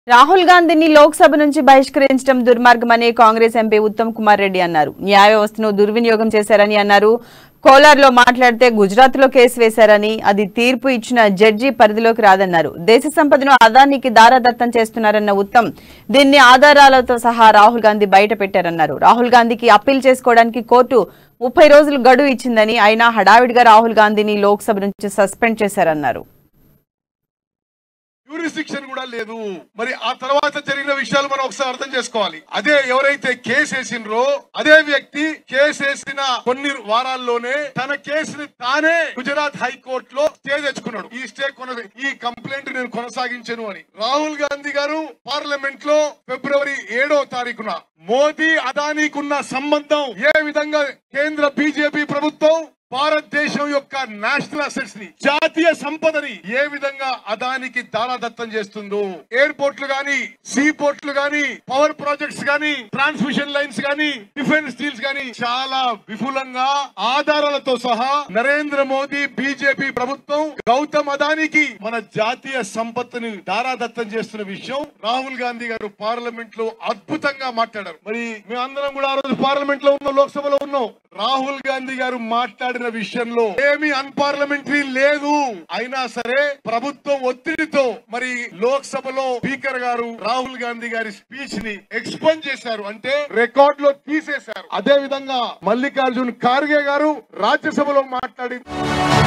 రాహుల్ గాంధీని లోక్సభ నుంచి బహిష్కరించడం దుర్మార్గమని కాంగ్రెస్ ఎంపీ ఉత్తమ్ కుమార్ రెడ్డి అన్నారు న్యాయ వ్యవస్థను దుర్వినియోగం చేశారని అన్నారు కోలార్లో మాట్లాడితే గుజరాత్ లో కేసు వేశారని అది తీర్పు ఇచ్చిన జడ్జి పరిధిలోకి రాదన్నారు దేశ సంపదను అదానికి దారాదత్తం చేస్తున్నారన్న ఉత్తమ్ దీన్ని ఆధారాలతో సహా రాహుల్ గాంధీ బయట పెట్టారన్నారు రాహుల్ గాంధీకి అప్పీల్ చేసుకోవడానికి కోర్టు ముప్పై రోజులు గడువు ఇచ్చిందని అయినా హడావిడిగా రాహుల్ గాంధీని లోక్సభ నుంచి సస్పెండ్ చేశారన్నారు యూరిస్డిక్షన్ కూడా లేదు మరి ఆ తర్వాత జరిగిన విషయాలు మనం ఒకసారి అర్థం చేసుకోవాలి అదే ఎవరైతే కేసు వేసినరో అదే వ్యక్తి కేసు వేసిన కొన్ని వారాల్లోనే తన కేసుని తానే గుజరాత్ హైకోర్టు లో స్టే తెచ్చుకున్నాడు ఈ స్టే కొన ఈ కంప్లైంట్ నేను కొనసాగించను అని రాహుల్ గాంధీ గారు పార్లమెంట్ లో ఫిబ్రవరి ఏడో తారీఖున మోదీ అదానీకున్న సంబంధం ఏ విధంగా కేంద్ర బీజేపీ ప్రభుత్వం భారతదేశం యొక్క నేషనల్ అసెట్స్ ని జాతీయ సంపదని ఏ విధంగా అదానికి దారాదత్తం చేస్తుందో ఎయిర్పోర్ట్లు గాని సీ పోర్ట్లు గాని పవర్ ప్రాజెక్ట్స్ గాని ట్రాన్స్మిషన్ లైన్స్ గాని డిఫెన్స్ డీల్స్ గాని చాలా విపులంగా ఆధారాలతో సహా నరేంద్ర మోదీ బీజేపీ ప్రభుత్వం గౌతమ్ అదానికి మన జాతీయ సంపత్తిని దారాదత్తం చేస్తున్న విషయం రాహుల్ గాంధీ గారు పార్లమెంట్ లో అద్భుతంగా మాట్లాడారు మరి మేమందరం కూడా ఆ రోజు పార్లమెంట్ లో ఉన్నాం లోక్సభలో ఉన్నాం రాహుల్ గాంధీ గారు మాట్లాడిన విషయంలో ఏమి అన్పార్లమెంటరీ లేదు అయినా సరే ప్రభుత్వం ఒత్తిడితో మరి లోక్సభలో స్పీకర్ గారు రాహుల్ గాంధీ గారి స్పీచ్ ని ఎక్స్పెండ్ చేశారు అంటే రికార్డ్ లో తీసేశారు అదే విధంగా మల్లికార్జున్ ఖార్గే గారు రాజ్యసభలో మాట్లాడి